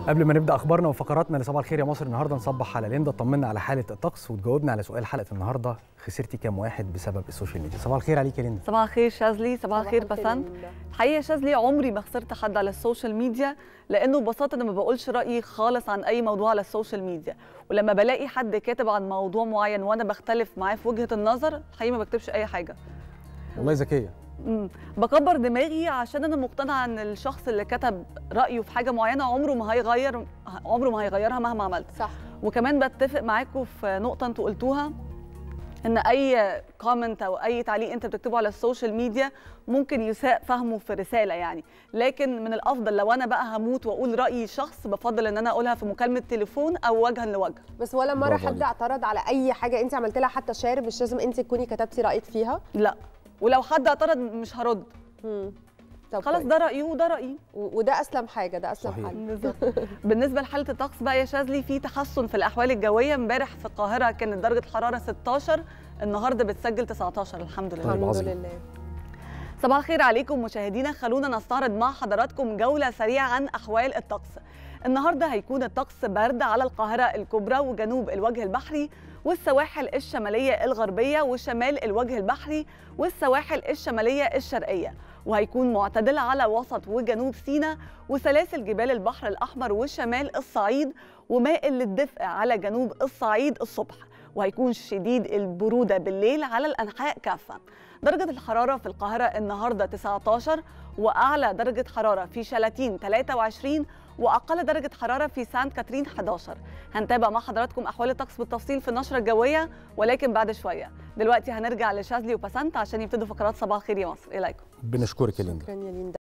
قبل ما نبدا اخبارنا وفقراتنا لصباح الخير يا مصر النهارده نصبح على ليندا طمنا على حاله الطقس وتجاوبنا على سؤال حلقه النهارده خسرتي كام واحد بسبب السوشيال ميديا صباح الخير عليك يا ليندا صباح الخير شاذلي صباح الخير الخير بسنت يا ليندا. الحقيقه يا شاذلي عمري ما خسرت حد على السوشيال ميديا لانه ببساطه انا ما بقولش رايي خالص عن اي موضوع على السوشيال ميديا ولما بلاقي حد كاتب عن موضوع معين وانا بختلف معاه في وجهه النظر الحقيقه ما بكتبش اي حاجه والله ذكيه مم. بكبر دماغي عشان انا مقتنعه ان الشخص اللي كتب رايه في حاجه معينه عمره ما هيغير عمره ما هيغيرها مهما عملت صح وكمان بتفق معاكم في نقطه انتوا قلتوها ان اي كومنت او اي تعليق انت بتكتبه على السوشيال ميديا ممكن يساء فهمه في رساله يعني لكن من الافضل لو انا بقى هموت واقول رايي شخص بفضل ان انا اقولها في مكالمه تليفون او وجها لوجه بس ولا مره برافو حد عليك. اعترض على اي حاجه انت عملت لها حتى شير مش لازم انت تكوني كتبتي رايك فيها لا ولو حد اعترض مش هرد مم. طب خلاص كويس. ده رايه وده رايي و- وده اسلم حاجه ده اسلم صحيح. حل بالظبط بالنسبه لحاله الطقس بقى يا شاذلي في تحسن في الاحوال الجويه امبارح في القاهره كانت درجه الحراره 16 النهارده بتسجل 19 الحمد لله طيب، الحمد عظيم. لله صباح الخير عليكم مشاهدينا خلونا نستعرض مع حضراتكم جولة سريعة عن أحوال الطقس النهاردة هيكون الطقس برد على القاهرة الكبرى وجنوب الوجه البحري والسواحل الشمالية الغربية وشمال الوجه البحري والسواحل الشمالية الشرقية وهيكون معتدل على وسط وجنوب سيناء وسلاسل جبال البحر الأحمر وشمال الصعيد ومائل للدفء على جنوب الصعيد الصبح وهيكون شديد البرودة بالليل على الأنحاء كافة درجة الحرارة في القاهرة النهاردة 19 وأعلى درجة حرارة في شلاتين 23 وأقل درجة حرارة في سانت كاترين 11 هنتابع مع حضراتكم أحوال الطقس بالتفصيل في النشرة الجوية ولكن بعد شوية دلوقتي هنرجع لشاذلي وبسنت عشان يبتدوا فقرات صباح الخير يا مصر إليكم بنشكرك يا ليندا شكرا يا ليندا